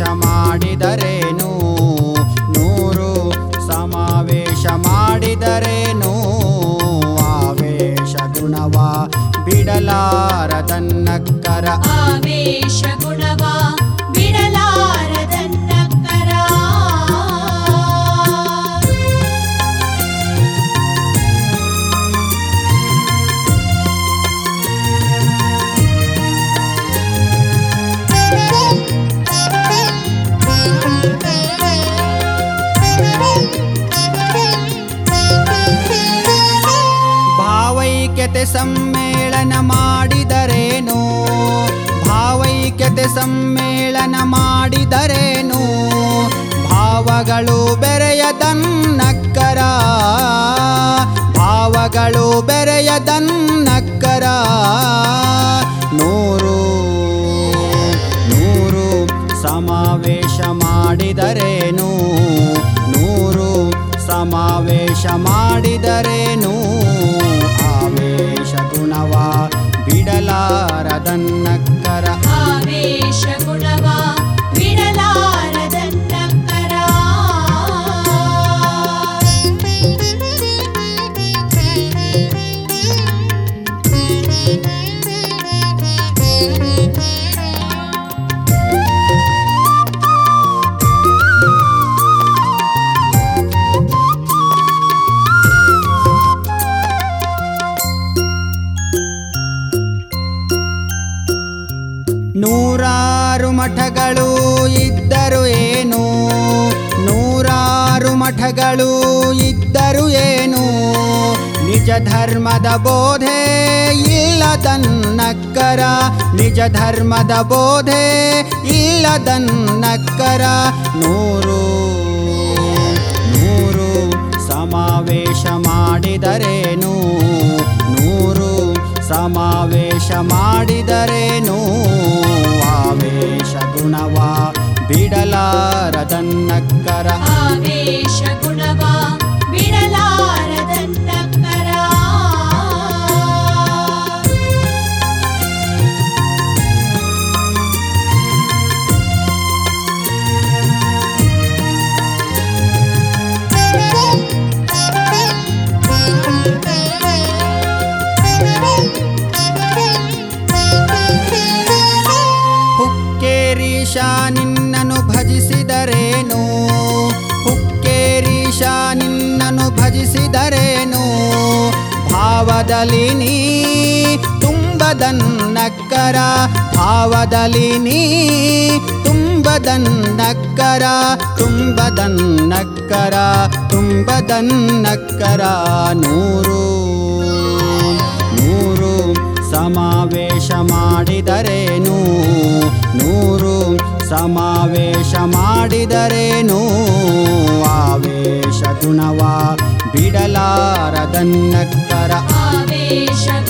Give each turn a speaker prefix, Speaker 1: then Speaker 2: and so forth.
Speaker 1: ಮಾಡಿದರೇನು ನೂರು ಸಮಾವೇಶ ಮಾಡಿದರೇನು ಆವೇಶ ಗುಣವ ಬಿಡಲಾರದನ್ನಕ್ಕರ
Speaker 2: ಆವೇಶ ಗುಣವ ಬಿಡಲಾರದನ್ನಕ್ಕರ
Speaker 1: ಭಾವೈಕ್ಯತೆ ಸಮ್ಮೇಳನ ಮಾಡಿದರೇನು ಭಾವೈಕ್ಯತೆ ಸಮ್ಮೇಳನ ಮಾಡಿದರೇನು ಭಾವಗಳು ಬೆರೆಯದನ್ನಕ್ಕರ ಭಾವಗಳು ಬೆರೆಯದನ್ನಕ್ಕರ ನೂರು ನೂರು ಸಮಾವೇಶ ಮಾಡಿದರೇನು ನೂರು ಸಮಾವೇಶ ಮಾಡಿದರೇನು ಆವೇಶ ಗುಣವ ಬಿಡಲಾರದನ್ನಕ್ಕರ
Speaker 2: ಆವೇಶ ಗುಣವ ಬಿಡಲಾರದನ್ನಕ್ಕರ
Speaker 1: ನೂರಾರು ಮಠಗಳು ಇದ್ದರು ಏನು ನೂರಾರು ಮಠಗಳು ಇದ್ದರು ಏನು ನಿಜ ಧರ್ಮದ ಬೋಧೆ ಇಲ್ಲದನ್ನಕ್ಕರ ನಿಜ ಧರ್ಮದ ಬೋಧೆ ಇಲ್ಲದನ್ನಕ್ಕರ ನೂರು ನೂರು ಸಮಾವೇಶ ಮಾಡಿದರೇನು ನೂರು ಸಮಾವೇಶ ಮಾಡಿದರೇನು ಆವೇಶ ಗುಣವ ಬಿಡಲಾರದನ್ನಕ್ಕರ
Speaker 2: ಆವೇಶ ಗುಣವ ಬಿಡಲಾರದನ್ನಕ್ಕರ
Speaker 1: ಹುಕ್ಕೇರೀಶ ನಿನ್ನನು ಭಜಿಸಿದರೇನು ಹುಕ್ಕೇರೀಶ ನಿನ್ನನು ಭಜಿಸಿದರೇನು ಭಾವದಲ್ಲಿ ನೀ ತುಂಬದನ್ನಕ್ಕರ ಭಾವದಲ್ಲಿ ನೀ ತುಂಬದನ್ನಕ್ಕರ ತುಂಬದನ್ನಕ್ಕರ ತುಂಬದನ್ನಕ್ಕರ ನೂರು ನೂರು ಸಮಾವೇಶ ಮಾಡಿದರೇನು ನೂರು ಸಮಾವೇಶ ಮಾಡಿದರೇನು ಆವೇಶ ಗುಣವ ಬಿಡಲಾರದನ್ನಕ್ಕರ
Speaker 2: ಆವೇಶ